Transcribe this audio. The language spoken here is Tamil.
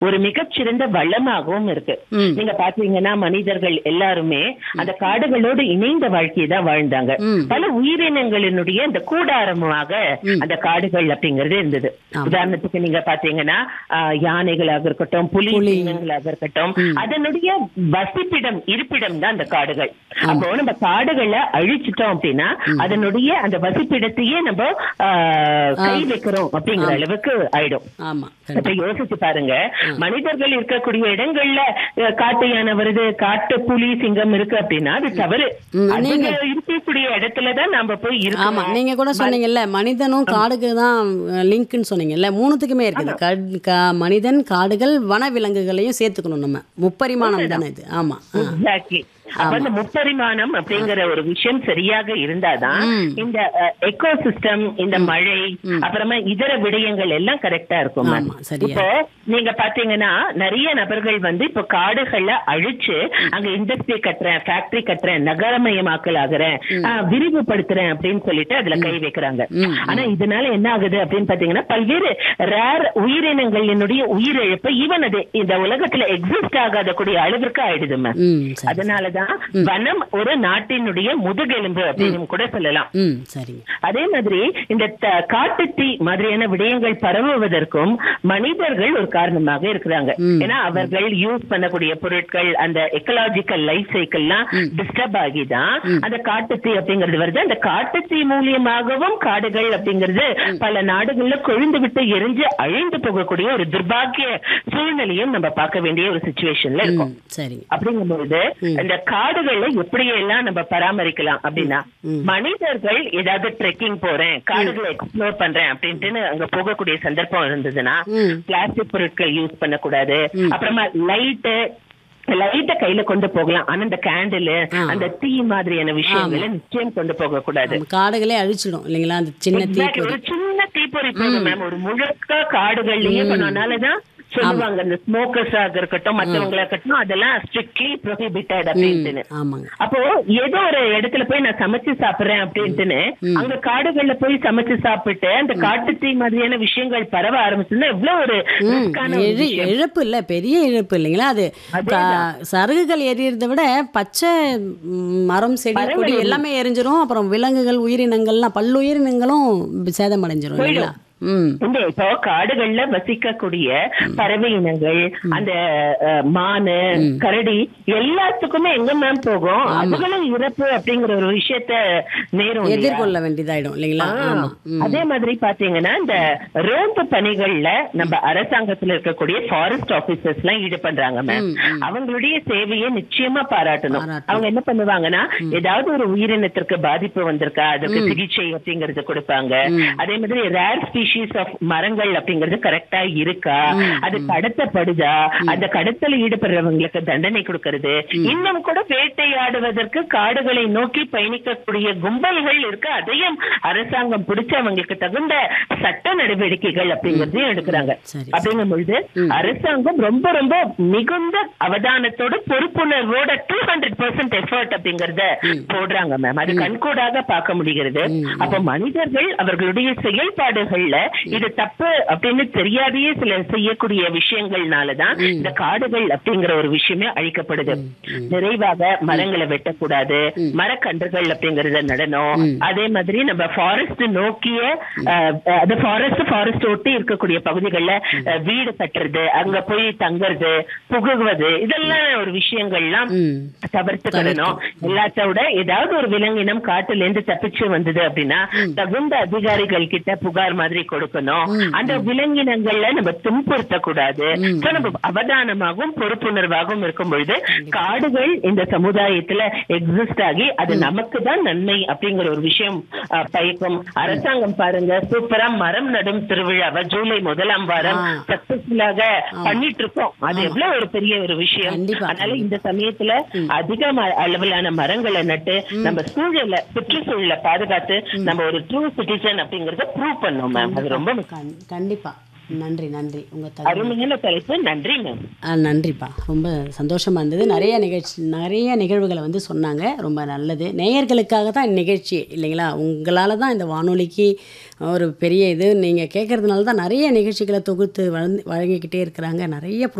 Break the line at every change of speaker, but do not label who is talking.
ஒரு மிகச்சிறந்த வளமாகவும் இருக்கு
ம்.
நீங்க பாத்தீங்கன்னா மனிதர்கள் எல்லாருமே அந்த காடுகளோடு இணைந்த வாழ்க்கையை தான் வாழ்ந்தாங்க
ம்.
பல உயிரினங்களினுடைய அந்த கூடாரமாக அந்த காடுகள் அப்படிங்கிறது இருந்தது
ஆமா.
உதாரணத்துக்கு நீங்க பாத்தீங்கன்னா ஆஹ், யானைகளாக இருக்கட்டும் புலி
புலி.
சிங்கங்களாக இருக்கட்டும் அதனுடைய வசிப்பிடம் இருப்பிடம் தான் அந்த காடுகள் அப்போ நம்ம காடுகளை அழிச்சிட்டோம் அப்படின்னா அதனுடைய அந்த வசிப்பிடத்தையே நம்ம ஆஹ், கை வைக்கிறோம் அப்படிங்கிற அளவுக்கு ஆயிடும்
ஆமா
இப்ப
கண்டிப்பா
யோசிச்சு பாருங்க மனிதர்கள் இருக்கக்கூடிய இடங்கள்ல அஹ், காட்டு யானை வருது காட்டு புலி சிங்கம் இருக்கு அப்படின்னா அது தவறு
ம்,
அதுங்க இருக்கக்கூடிய இடத்துலதான் நாம போய்
ஆமா
இருக்கணும்
நீங்க கூட சொன்னீங்கல்ல மனிதனும் காடுக்கு தான் லிங்க்னு சொன்னீங்கல்ல மூணுத்துக்குமே இருக்குது கட்- கா- மனிதன் காடுகள் வனவிலங்குகளையும் சேர்த்துக்கணும் நம்ம முப்பரிமாணம் தானே இது ஆமா ஆ.
எக்ஸாக்ட்லி அப்ப அந்த முப்பரிமாணம் அப்படிங்கிற ஒரு விஷயம் சரியாக இருந்தாதான்
ம்.
இந்த எக்கோ சிஸ்டம் இந்த மழை அப்புறமா இதர விடயங்கள் எல்லாம் கரெக்டா இருக்கும் ma'am.
ஆமா, சரியா.
இப்போ நீங்க பாத்தீங்கன்னா நிறைய நபர்கள் வந்து இப்போ காடுகளை அழிச்சு அங்க இண்டஸ்ட்ரி கட்டுறேன் ஃபேக்டரி கட்டுறேன் நகரமயமாக்கல் ஆகுறேன் ஆஹ், விரிவுபடுத்துறேன் அப்படின்னு சொல்லிட்டு அதுல கை வைக்கிறாங்க
ம்,
ஆனா இதனால என்ன ஆகுது அப்படின்னு பாத்தீங்கன்னா பல்வேறு ரேர் உயிரினங்களினுடைய உயிரிழப்பு ஈவன் அது இந்த உலகத்துல எக்ஸிஸ்ட் ஆகாத கூடிய அளவிற்கு ஆயிடுது மேம்
ம் சரி
அதனாலதான் வனம் ஒரு நாட்டினுடைய முதுகெலும்பு அப்படின்னு கூட சொல்லலாம்
ம் சரிங்க
அதே மாதிரி இந்த த- காட்டுத்தீ மாதிரியான விடயங்கள் பரவுவதற்கும் மனிதர்கள் ஒரு காரணமாக இருக்கிறாங்க
ம்.
ஏன்னா அவர்கள் யூஸ் பண்ணக்கூடிய பொருட்கள் அந்த எக்கலாஜிக்கல் லைஃப் சைக்கிள்லாம் டிஸ்டர்ப் ஆகிதான் அந்த காட்டுத்தீ அப்படிங்கிறது வருது அந்த காட்டுத்தீ மூலியமாகவும் காடுகள் அப்படிங்கிறது பல நாடுகள்ல கொழுந்து விட்டு எரிஞ்சு அழிந்து போகக்கூடிய ஒரு துர்பாக்கிய சூழ்நிலையும் நம்ம பார்க்க வேண்டிய ஒரு சுச்சுவேஷன்ல இருக்கும்
ம் சரிங்க
அப்படிங்கும்போது இந்த காடுகளை எப்படியெல்லாம் நம்ம பராமரிக்கலாம் அப்படின்னா மனிதர்கள் ஏதாவது ட்ரெக்கிங் போறேன் காடுகளை எக்ஸ்ப்ளோர் பண்றேன் அப்படின்ட்டு அங்க போகக்கூடிய சந்தர்ப்பம் இருந்ததுன்னா
ம்.
பிளாஸ்டிக் பொருட்கள் யூஸ் பண்ணக்கூடாது அப்புறமா லைட்டு லைட்ட கையில கொண்டு போகலாம் ஆனா இந்த கேண்டில்
ஆ.
அந்த தீ மாதிரியான விஷயங்களை நிச்சயம் கொண்டு போக கூடாது
நம்ம காடுகளே அழிச்சிடும் இல்லைங்களா அந்த சின்ன
Exactly.
தீப்பொறி
ஒரு சின்ன தீப்பொறி போதும் மேம் ஒரு முழுக்க காடுகள்லயே பண்ணனாலதான் சொல்லுவாங்க இந்த ஸ்மோக்கர்ஸ் ஆக இருக்கட்டும் மத்தவங்களா இருக்கட்டும் அதெல்லாம் ஸ்ட்ரிக்ட்லி ப்ரொஹிபிட்டட் அப்படின்ட்டுன்னு
ஆமாங்க
அப்போ ஏதோ ஒரு இடத்துல போய் நான் சமைச்சு சாப்பிடுறேன் அப்படின்ட்டுன்னு அங்க காடுகள்ல போய் சமைச்சு சாப்பிட்டு அந்த காட்டு தீ மாதிரியான விஷயங்கள் பரவ ஆரம்பிச்சுன்னா எவ்வளவு ஒரு
ம்,
ரிஸ்கான ஒரு
இழு-
விஷயம்.
இழப்பு இல்ல பெரிய இழப்பு இல்லைங்களா அது க- சருகுகள் எரியறதை விட பச்சை ம், மரம் செடி கொடி எல்லாமே எரிஞ்சிரும் அப்புறம் விலங்குகள் உயிரினங்கள்லாம் பல்லுயிரினங்களும் சேதமடைஞ்சிரும் இல்லைங்களா ம்
இந்த இப்போ காடுகள்ல வசிக்கக்கூடிய பறவை இனங்கள் அந்த அஹ், மானு கரடி எல்லாத்துக்குமே எங்க மேம் போகும் அதுகளும் இறப்பு அப்படிங்கிற ஒரு விஷயத்த நேரும் இல்லையா?
எதிர்கொள்ள வேண்டியதாயிடும் இல்லைங்களா ஆமா ம்.
அதே மாதிரி பாத்தீங்கன்னா இந்த ரோந்து பணிகள்ல நம்ம அரசாங்கத்துல இருக்கக்கூடிய ஃபாரஸ்ட் ஆபீசர்ஸ் எல்லாம் ஈடுபடுறாங்க மேம் அவங்களுடைய சேவையை நிச்சயமா பாராட்டணும்
பாராட்டணும்.
அவங்க என்ன பண்ணுவாங்கன்னா ஏதாவது ஒரு உயிரினத்திற்கு பாதிப்பு வந்திருக்கா அதுக்கு சிகிச்சை அப்படிங்கறது கொடுப்பாங்க அதே மாதிரி ரேர் ஸ்பீஷிஸ் ஆஃப் மரங்கள் அப்படிங்கிறது கரெக்டா இருக்கா அது கடத்தப்படுதா அந்த கடத்தல ஈடுபடுறவங்களுக்கு தண்டனை கொடுக்கறது இன்னும் கூட வேட்டையாடுவதற்கு காடுகளை நோக்கி பயணிக்கக்கூடிய கும்பல்கள் இருக்கு அதையும் அரசாங்கம் பிடிச்சு அவங்களுக்கு தகுந்த சட்ட நடவடிக்கைகள் அப்படிங்கறதையும் எடுக்கிறாங்க
சரி.
அப்படிங்கும் பொழுது அரசாங்கம் ரொம்ப ரொம்ப மிகுந்த அவதானத்தோட பொறுப்புணர்வோட டூ ஹண்ட்ரட் பர்சன்ட் எஃபர்ட் அப்படிங்கறத போடுறாங்க மேம் அது கண்கூடாக பார்க்க முடிகிறது அப்ப மனிதர்கள் அவர்களுடைய செயல்பாடுகள்ல இது தப்பு அப்படின்னு தெரியாதையே சில செய்யக்கூடிய விஷயங்கள்னாலதான் இந்த காடுகள் அப்படிங்கிற ஒரு விஷயமே அழிக்கப்படுது நிறைவாக மரங்களை வெட்டக்கூடாது மரக்கன்றுகள் அப்படிங்கறத நடனம் அதே மாதிரி நம்ம ஃபாரஸ்ட் நோக்கிய அஹ், அது ஃபாரஸ்ட் ஃபாரஸ்ட் ஒட்டி இருக்கக்கூடிய பகுதிகளில் வீடு கட்டுறது அங்க போய் தங்குறது புகுவது இதெல்லாம் ஒரு விஷயங்கள்லாம்
ம்
தவிர்த்துக்கணும் எல்லாத்த விட ஏதாவது ஒரு விலங்கினம் காட்டுல இருந்து தப்பிச்சு வந்தது அப்படின்னா தகுந்த அதிகாரிகள் கிட்ட புகார் மாதிரி கொடுக்கணும் அந்த விலங்கினங்கள்ல நம்ம துன்புறுத்த கூடாது So, நம்ம அவதானமாகவும் பொறுப்புணர்வாகவும் இருக்கும் பொழுது காடுகள் இந்த சமுதாயத்துல எக்ஸிஸ்ட் ஆகி அது நமக்கு தான் நன்மை அப்படிங்கிற ஒரு விஷயம் அஹ், பயக்கும் அரசாங்கம் பாருங்க சூப்பரா மரம் நடும் திருவிழாவை ஜூலை முதலாம் வாரம்
ஆ.
சக்சஸ்ஃபுல்லாக பண்ணிட்டு இருக்கோம் அது எவ்வளவு ஒரு பெரிய ஒரு விஷயம்
கண்டிப்பா,
அதனால இந்த சமயத்துல அதிக ம- அளவிலான மரங்களை நட்டு நம்ம சூழல சுற்றுச்சூழலை பாதுகாத்து நம்ம ஒரு ட்ரூ சிட்டிசன் அப்படிங்கறத ப்ரூவ் பண்ணோம் மேம் அது ரொம்ப முக்கியம்.
கண்- கண்டிப்பா நன்றி நன்றி உங்கள் தகவல்
அருமையான தலைப்பு நன்றி மேம்
ஆ நன்றிப்பா ரொம்ப சந்தோஷமாக இருந்தது நிறைய நிகழ்ச்சி நிறைய நிகழ்வுகளை வந்து சொன்னாங்க ரொம்ப நல்லது நேயர்களுக்காக தான் நிகழ்ச்சி இல்லைங்களா உங்களால் தான் இந்த வானொலிக்கு ஒரு பெரிய இது நீங்கள் கேட்கறதுனால தான் நிறைய நிகழ்ச்சிகளை தொகுத்து வழந்து வழங்கிக்கிட்டே இருக்கிறாங்க நிறைய